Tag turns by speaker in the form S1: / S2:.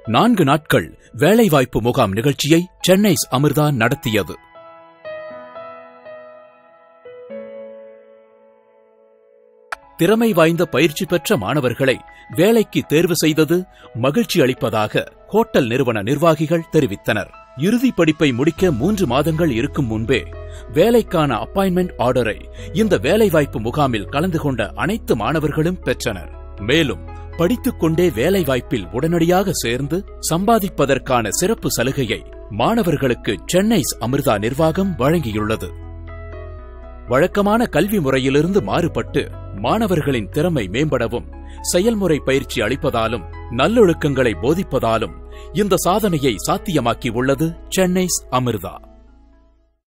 S1: நான்கு நாட்கள் வேலைவாய்ப்பு முகாம் நிகழ்ச்சியை சென்னை அமிர்தா நடத்தியது திறமை வாய்ந்த பயிற்சி பெற்ற மாணவர்களை வேலைக்கு தேர்வு செய்தது மகிழ்ச்சி அளிப்பதாக ஹோட்டல் நிறுவன நிர்வாகிகள் தெரிவித்தனர் இறுதி படிப்பை முடிக்க மூன்று மாதங்கள் இருக்கும் முன்பே வேலைக்கான அப்பாயின்மெண்ட் ஆர்டரை இந்த வேலைவாய்ப்பு முகாமில் கலந்து கொண்ட அனைத்து மாணவர்களும் பெற்றனர் மேலும் படித்துக் கொண்டே வேலைவாய்ப்பில் உடனடியாக சேர்ந்து சம்பாதிப்பதற்கான சிறப்பு சலுகையை மாணவர்களுக்கு சென்னை அமிர்தா நிர்வாகம் வழங்கியுள்ளது வழக்கமான கல்வி முறையிலிருந்து மாறுபட்டு மாணவர்களின் திறமை மேம்படவும் செயல்முறை பயிற்சி அளிப்பதாலும் நல்லொழுக்கங்களை போதிப்பதாலும் இந்த சாதனையை சாத்தியமாக்கி உள்ளது சென்னை அமிர்தா